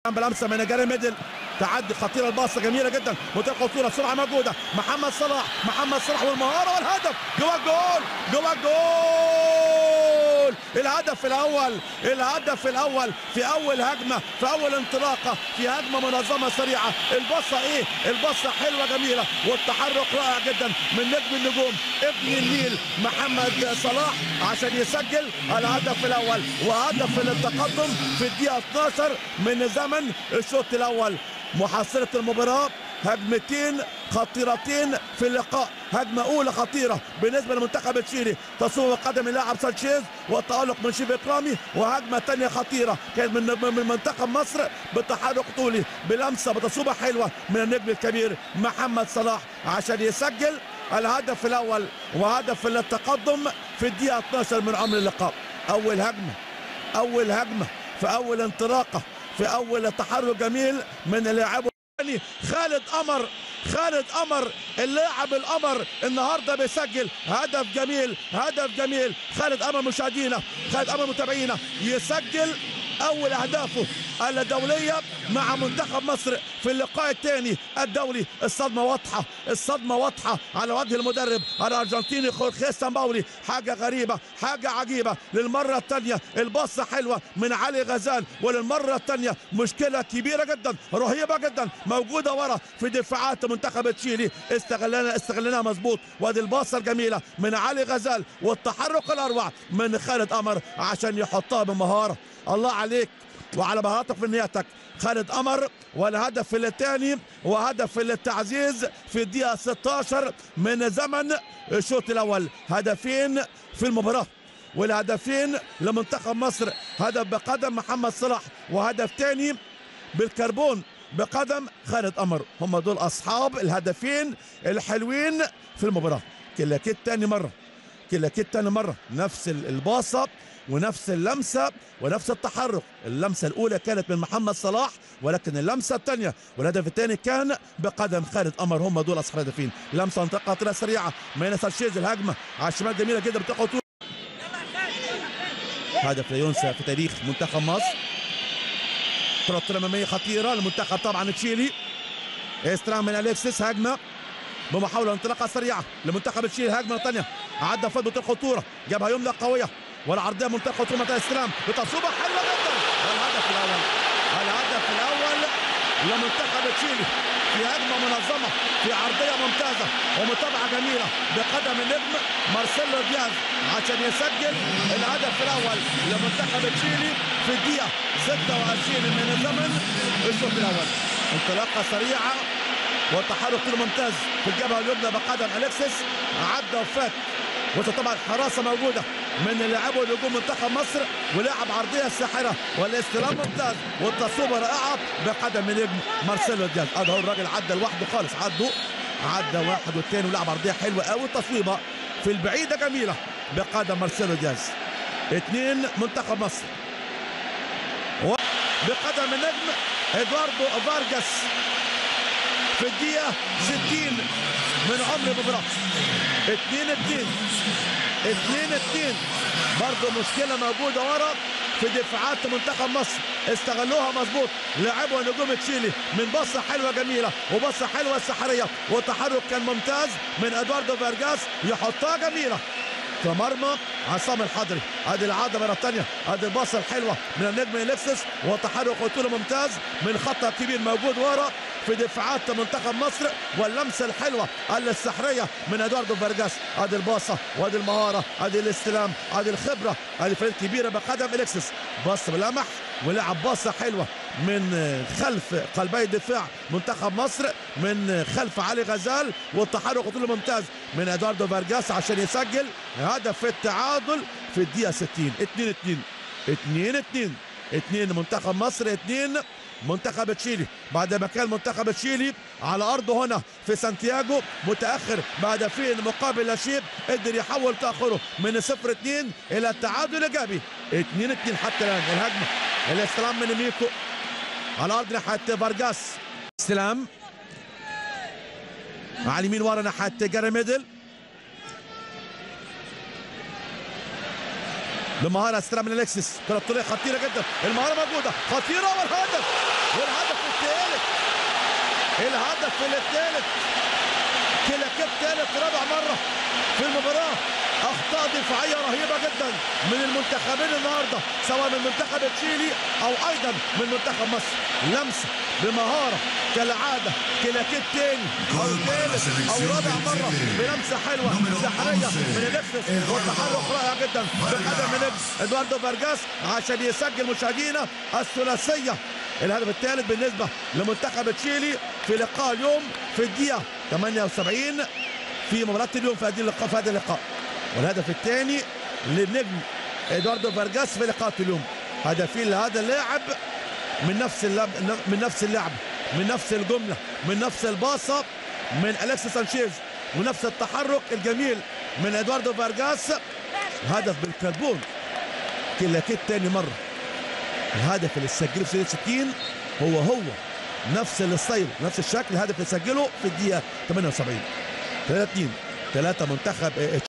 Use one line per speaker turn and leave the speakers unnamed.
بلمسه من جاري ميدل تعدي خطيره الباصه جميله جدا منطقه خطوره السرعه موجوده محمد صلاح محمد صلاح والمهاره والهدف جوه الجول جوه الجول الهدف الاول الهدف الاول في اول هجمه في اول انطلاقه في هجمه منظمه سريعه الباصه ايه الباصه حلوه جميله والتحرك رائع جدا من نجم النجوم ابن النيل محمد صلاح عشان يسجل الهدف الاول وهدف التقدم في الدقيقه 12 من زمن الشوط الاول محصله المباراه هجمتين خطيرتين في اللقاء هجمة أولى خطيرة بالنسبة لمنتخب تشيلي تصويب قدم اللاعب سانشيز والتألق من شيف إكرامي وهجمة ثانية خطيرة كانت من من منتخب مصر بتحرك طولي بلمسة بتصويبة حلوة من النجم الكبير محمد صلاح عشان يسجل الهدف الأول وهدف التقدم في الدقيقة 12 من عمر اللقاء أول هجمة أول هجمة في أول انطلاقة في أول تحرك جميل من اللاعب الثاني خالد قمر خالد قمر اللاعب القمر النهارده بيسجل هدف جميل هدف جميل خالد قمر مشاهدينا خالد قمر متابعينا يسجل اول اهدافه الدوليه مع منتخب مصر في اللقاء الثاني الدولي الصدمه واضحه الصدمه واضحه على وجه المدرب الارجنتيني خورخيه سامباولي حاجه غريبه حاجه عجيبه للمره الثانيه الباصه حلوه من علي غزال وللمره الثانيه مشكله كبيره جدا رهيبه جدا موجوده ورا في دفاعات منتخب تشيلي استغلنا استغلناها مظبوط وادي الباصه الجميله من علي غزال والتحرك الاروع من خالد قمر عشان يحطها بمهاره الله عليك وعلى مهارتك في نيتك خالد قمر والهدف الثاني وهدف التعزيز في الدقيقة 16 من زمن الشوط الأول هدفين في المباراة والهدفين لمنتخب مصر هدف بقدم محمد صلاح وهدف ثاني بالكربون بقدم خالد قمر هم دول أصحاب الهدفين الحلوين في المباراة كلاكيت تاني مرة كلاكيت تاني مرة نفس الباصة ونفس اللمسة ونفس التحرك اللمسة الأولى كانت من محمد صلاح ولكن اللمسة الثانية والهدف الثاني كان بقدم خالد قمر هم دول أصحاب الهدفين لمسة منطقة طريقة سريعة من سانشيز الهجمة على الشمال جميلة جدا بتاخد هدف لا ينسى في تاريخ منتخب مصر كرة أمامية خطيرة لمنتخب طبعا تشيلي استلام من أليكسيس هجمة بمحاولة انطلاقة سريعة لمنتخب تشيلي هجمة ثانية عدى فضة الخطورة جابها يمنى قوية والعرضيه منطقه خطوره الاستلام بتصويبه حلوه جدا والهدف الاول الهدف الاول لمنتخب تشيلي في هجمه منظمه في عرضيه ممتازه ومتابعه جميله بقدم النجم مارسيلو دياز عشان يسجل الهدف الاول لمنتخب تشيلي في الدقيقه 26 من الزمن الشوط الاول انطلاقه سريعه وتحرك ممتاز في الجبهه اليمنى بقدم اليكسيس عدى وفات وطبعا حراسه موجوده من لاعبو نجوم منتخب مصر ولعب عرضيه ساحره والاستلام ممتاز والتصويبه رائعه بقدم نجم مارسيلو دياز اه الراجل عدى لوحده خالص عدوا عدى واحد والثاني ولعب عرضيه حلوه قوي تصويبه في البعيده جميله بقدم مارسيلو دياز اثنين منتخب مصر بقدم النجم ادواردو فارجاس في الدقيقه 60 من عمر المباراه 2 2 2 2 برضه مشكله موجوده ورا في دفاعات منتخب مصر استغلوها مظبوط لعبوا نجوم تشيلي من بصه حلوه جميله وبصه حلوه سحريه وتحرك كان ممتاز من ادواردو فارجاس يحطها جميله في مرمى عصام الحضري ادي العاده مره ثانيه ادي الباصه الحلوه من النجم اليكسس وتحرك قتول ممتاز من خطا كبير موجود ورا في دفاعات منتخب مصر واللمسه الحلوه السحريه من ادواردو فارجاس ادي الباصه وادي المهاره ادي الاستلام ادي الخبره ادي فريق كبيره بقدم اليكسس باص بلمح ولعب باصه حلوه من خلف قلبي الدفاع منتخب مصر من خلف علي غزال والتحرك طول ممتاز من ادواردو فارجاس عشان يسجل هدف التعادل في الدقيقه 60 2 2 2 2 2 منتخب مصر 2 منتخب تشيلي بعد ما كان منتخب تشيلي على ارضه هنا في سانتياغو متاخر بهدفين مقابل لا شيء قدر يحول تاخره من 0 2 الى التعادل الايجابي 2 2 حتى الان الهجمه الاستلام من ميكو على ارض ناحيه فارجاس استلام على اليمين ورا ناحيه جاري ميدل بمهاره استلام من الكسس كره طريقه خطيره جدا المهاره موجوده خطيره والهدف الهدف الثالث كلاكيت ثالث رابع مره في المباراه اخطاء دفاعيه رهيبه جدا من المنتخبين النهارده سواء من منتخب تشيلي او ايضا من منتخب مصر لمسه بمهاره كالعاده كلاكيت تاني او ثالث او رابع مره بلمسه حلوه سحريه من اليكسس والتحرك رائع جدا بقدم من ادواردو فارجاس عشان يسجل مشاهدينا الثلاثيه الهدف الثالث بالنسبه لمنتخب تشيلي في لقاء اليوم في الدقيقه 78 في مباراه اليوم في هذه اللقاء في هذا اللقاء والهدف الثاني للنجم ادواردو فارجاس في لقاء اليوم هدفين لهذا اللاعب من نفس اللعب من نفس اللعب من نفس الجمله من نفس الباصه من اليكس سانشيز ونفس التحرك الجميل من ادواردو فارجاس هدف بالكربون كلاكيت تاني مره الهدف اللي سجله في 60 هو هو نفس الستايل نفس الشكل الهدف اللي سجله في الدقيقه 78 3 2 3 منتخب